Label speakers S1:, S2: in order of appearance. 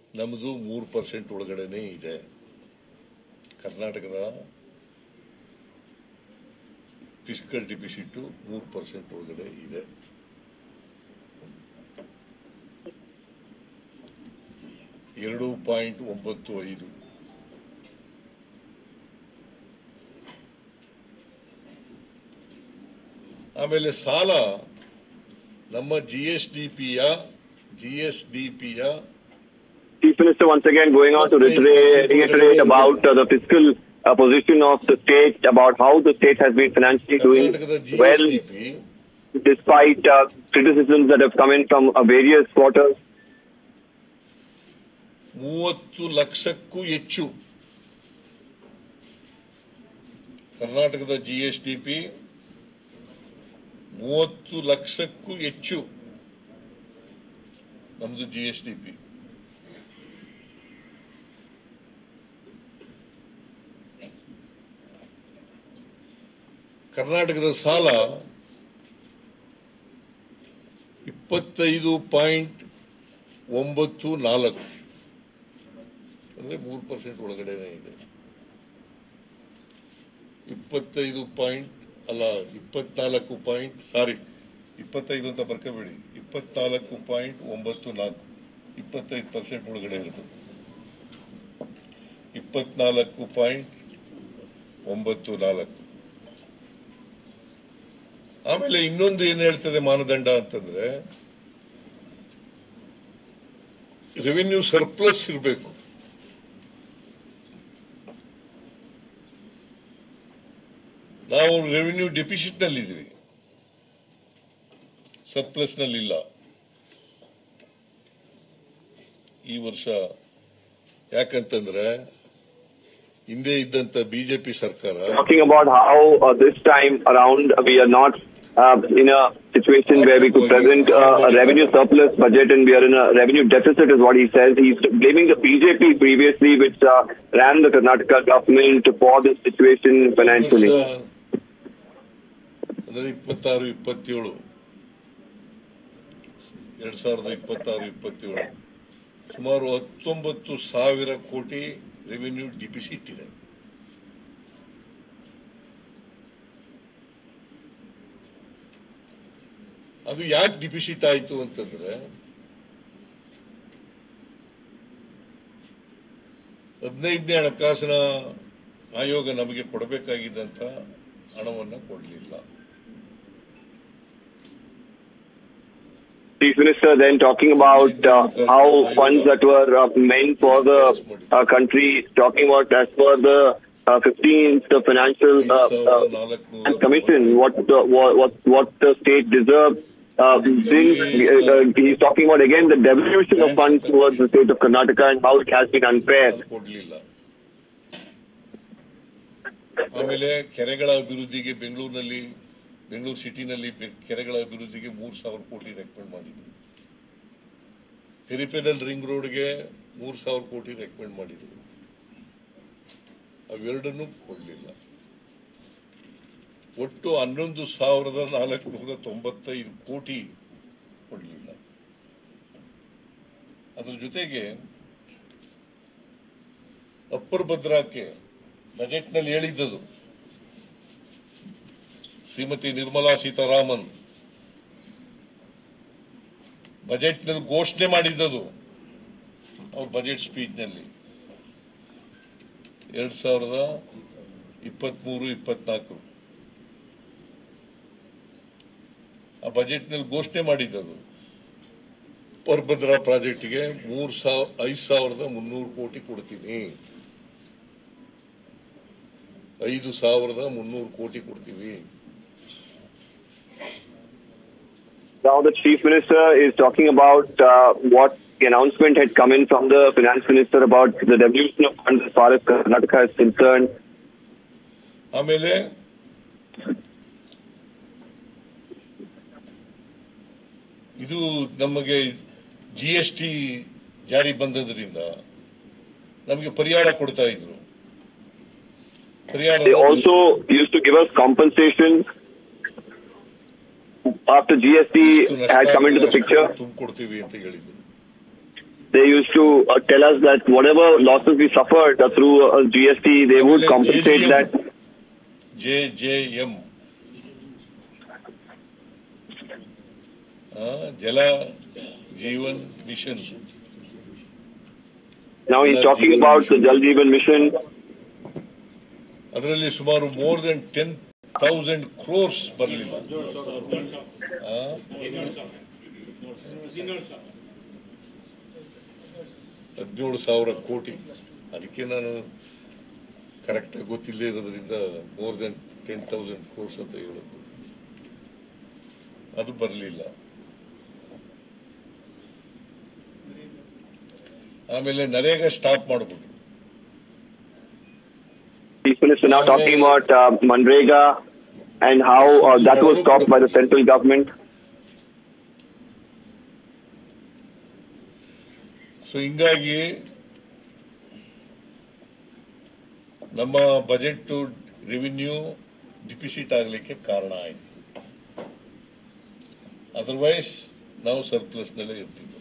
S1: ನಮ್ಮದು ಮೂರು ಪರ್ಸೆಂಟ್ ಒಳಗಡೆನೇ ಇದೆ ಕರ್ನಾಟಕದ ಫಿಸಿಕಲ್ ಡಿಪಿಸಿಟ್ ಮೂರು ಪರ್ಸೆಂಟ್ ಒಳಗಡೆ ಇದೆ ಎರಡು ಪಾಯಿಂಟ್ ಒಂಬತ್ತು ಐದು ಆಮೇಲೆ ಸಾಲ ನಮ್ಮ ಜಿ ಎಸ್ ಡಿ ಪಿಯ ಜಿ ಎಸ್ ಡಿ ಪಿಯ
S2: Chief Minister once again going on to reiterate, reiterate about uh, the fiscal uh, position of the state, about how the state has been financially doing
S1: ಕರ್ನಾಟಕದ G S
S2: well,
S1: D P
S2: despite uh, criticisms that have come in from uh, various quarters.
S1: ಮೂವತ್ತು ಲಕ್ಷಕ್ಕೂ ಹೆಚ್ಚು ಕರ್ನಾಟಕದ G S D P ಮೂವತ್ತು ಲಕ್ಷಕ್ಕೂ ಹೆಚ್ಚು ನಮ್ದು G S D P ಕರ್ನಾಟಕದ ಸಾಲ ಇಪ್ಪತ್ತೈದು ಪಾಯಿಂಟ್ ಒಂಬತ್ತು ನಾಲ್ಕು ಅಂದ್ರೆ ಮೂರು ಪರ್ಸೆಂಟ್ ಒಳಗಡೆನೇ ಇದೆ ಇಪ್ಪತ್ತೈದು ಪಾಯಿಂಟ್ ಅಲ್ಲ ಇಪ್ಪತ್ನಾಲ್ಕು ಪಾಯಿಂಟ್ ಸಾರಿ ಇಪ್ಪತ್ತೈದು ಅಂತ ಬರ್ಕೋಬೇಡಿ ಇಪ್ಪತ್ನಾಲ್ಕು ಪಾಯಿಂಟ್ ಒಂಬತ್ತು ನಾಲ್ಕು ಇಪ್ಪತ್ತೈದು ಪರ್ಸೆಂಟ್ ಒಳಗಡೆ ಇರ್ತದೆ ಇಪ್ಪತ್ನಾಲ್ಕು ಪಾಯಿಂಟ್ ಒಂಬತ್ತು ನಾಲ್ಕು ಆಮೇಲೆ ಇನ್ನೊಂದು ಏನ್ ಹೇಳ್ತದೆ ಮಾನದಂಡ ಅಂತಂದ್ರೆ ರೆವಿನ್ಯೂ ಸರ್ಪ್ಲಸ್ ಇರಬೇಕು ನಾವು ರೆವಿನ್ಯೂ ಡೆಪಿಸಿಟ್ ನಲ್ಲಿದ್ದೀವಿ ಸರ್ಪ್ಲಸ್ ನಲ್ಲಿಲ್ಲ ಈ ವರ್ಷ ಯಾಕಂತಂದ್ರೆ ಹಿಂದೆ ಇದ್ದಂತ ಬಿಜೆಪಿ ಸರ್ಕಾರ
S2: Talking about how uh, this time around uh, we are not uh, in a situation where we could present uh, a revenue surplus budget and we are in a revenue deficit is what he says. He's blaming the BJP previously which uh, ran the Karnataka government for this situation financially.
S1: ವರ್ಷ ಅಂದ್ರೆ ಇಪ್ಪತ್ತಾರು ಇಪ್ಪತ್ತೇಳು ಎರಡ್ ಸಾವಿರದ ಇಪ್ಪತ್ತಾರು ಇಪ್ಪತ್ತೇಳು ಸುಮಾರು ಹತ್ತೊಂಬತ್ತು ಸಾವಿರ ಕೋಟಿ ರೆವಿನ್ಯೂ ಡಿಪಿಸಿಟ್ ಇದೆ ಅದು ಯಾಕೆ ಡಿಪಿಸಿಟ್ ಆಯಿತು ಅಂತಂದ್ರೆ ಹದಿನೈದನೇ ಹಣಕಾಸಿನ ಆಯೋಗ ನಮಗೆ ಕೊಡಬೇಕಾಗಿದ್ದಂತ ಹಣವನ್ನು ಕೊಡಲಿಲ್ಲ
S2: Chief Minister then talking about uh, how funds that were uh, meant for the uh, country, talking about as per the uh, 15th the financial uh, uh, and commission, what the, what what what the state deserves. Uh, since, uh, uh, he's talking about again the devolution of funds towards the state of Karnataka and how it has been unfair.
S1: ಅದು ಕೊಡ್ಲಿಲ್ಲ ಆಮೇಲೆ ಕೆರೆಗಳ ಅಭಿವೃದ್ಧಿಗೆ ಬೆಂಗಳೂರಿನಲ್ಲಿ ಬೆಂಗಳೂರು ಸಿಟಿನಲ್ಲಿ ಬೆ- ಕೆರೆಗಳ ಅಭಿವೃದ್ಧಿಗೆ ಮೂರ್ ಸಾವಿರ ಕೋಟಿ ರೆಕಮೆಂಡ್ ಮಾಡಿದ್ರು ಪೆರಿಫೆರಲ್ ರಿಂಗ್ ರೋಡ್ಗೆ ಮೂರ್ ಸಾವಿರ ಕೋಟಿ ರೆಕಮೆಂಡ್ ಮಾಡಿದ್ರು ಅವೆರಡನ್ನೂ ಕೊಡಲಿಲ್ಲ ಒಟ್ಟು ಹನ್ನೊಂದು ಸಾವಿರದ ನಾಲ್ಕುನೂರ ತೊಂಬತ್ತೈದು ಕೋಟಿ ಕೊಡಲಿಲ್ಲ ಅದ್ರ ಜೊತೆಗೆ ಅಪ್ಪರ್ ಭದ್ರಾಕ್ಕೆ ಬಜೆಟ್ನಲ್ಲಿ ಹೇಳಿದ್ದದು ಶ್ರೀಮತಿ ನಿರ್ಮಲಾ ಸೀತಾರಾಮನ್ ಬಜೆಟ್ನಲ್ಲಿ ಘೋಷಣೆ ಮಾಡಿದ್ದದು ಅವ್ರ ಬಜೆಟ್ ಸ್ಪೀಚ್ನಲ್ಲಿ ಎರಡ್ ಸಾವಿರದ ಇಪ್ಪತ್ಮೂರು ಇಪ್ಪತ್ನಾಲ್ಕು ಆ ಬಜೆಟ್ನಲ್ಲಿ ಘೋಷಣೆ ಮಾಡಿದ್ದದು ಪರ್ಭದ್ರಾ ಪ್ರಾಜೆಕ್ಟ್ಗೆ ಮೂರ್ ಸಾವಿರ ಐದು ಸಾವಿರದ ಮುನ್ನೂರು ಕೋಟಿ ಕೊಡ್ತೀನಿ ಐದು ಸಾವಿರದ ಮುನ್ನೂರು ಕೋಟಿ ಕೊಡ್ತೀವಿ
S2: Now the chief minister is talking about uh, what the announcement had come in from the finance minister about the devolution of funds as far as Karnataka is concerned.
S1: ಆಮೇಲೆ ಇದು ನಮಗೆ ಜಿ ಎಸ್ ಟಿ ಜಾರಿ ಬಂದದ್ರಿಂದ ನಮಗೆ ಪರಿಹಾರ ಕೊಡ್ತಾ ಇದ್ರು ಪರಿಹಾರ
S2: They also used to give us compensation after GST had come into the picture.
S1: ತುಂಬ ಕೊಡ್ತೀವಿ ಅಂತ ಹೇಳಿದ್ರು
S2: they used to uh, tell us that whatever losses we suffered uh, through uh, GST, they would
S1: Like
S2: compensate
S1: JGM.
S2: that.
S1: J J M Jal Jeevan Mission
S2: Now he's
S1: Jal
S2: talking
S1: Jeevan
S2: about the
S1: Mission.
S2: Jal Jeevan Mission.
S1: ಅದರಲ್ಲಿ ಸುಮಾರು more than ten thousand crores ಬರಲಿಲ್ಲ ಹದಿನೇಳು ಸಾವಿರ ಕೋಟಿ ಅದಕ್ಕೆ ನಾನು ಕರೆಕ್ಟಾಗಿ ಗೊತ್ತಿಲ್ಲದೆ ಇರೋದ್ರಿಂದ more than ten thousand crores ಅಂತ ಹೇಳೋದು ಅದು ಬರಲಿಲ್ಲ ಆಮೇಲೆ ನರೇಗಾ ಸ್ಟಾಪ್ ಮಾಡ್ಬಿಟ್ರು
S2: Chief Minister now talking about uh, Manrega and how uh, that was stopped by the central government.
S1: So ಹಿಂಗಾಗಿ ನಮ್ಮ ಬಜೆಟ್ ರೆವಿನ್ಯೂ ಡಿಫಿಸಿಟ್ ಆಗಲಿಕ್ಕೆ ಕಾರಣ ಆಯಿತು ಅದರ್ವೈಸ್ ನಾವು ಸರ್ಪ್ಲಸ್ನಲ್ಲೇ ಇರ್ತಿದ್ವಿ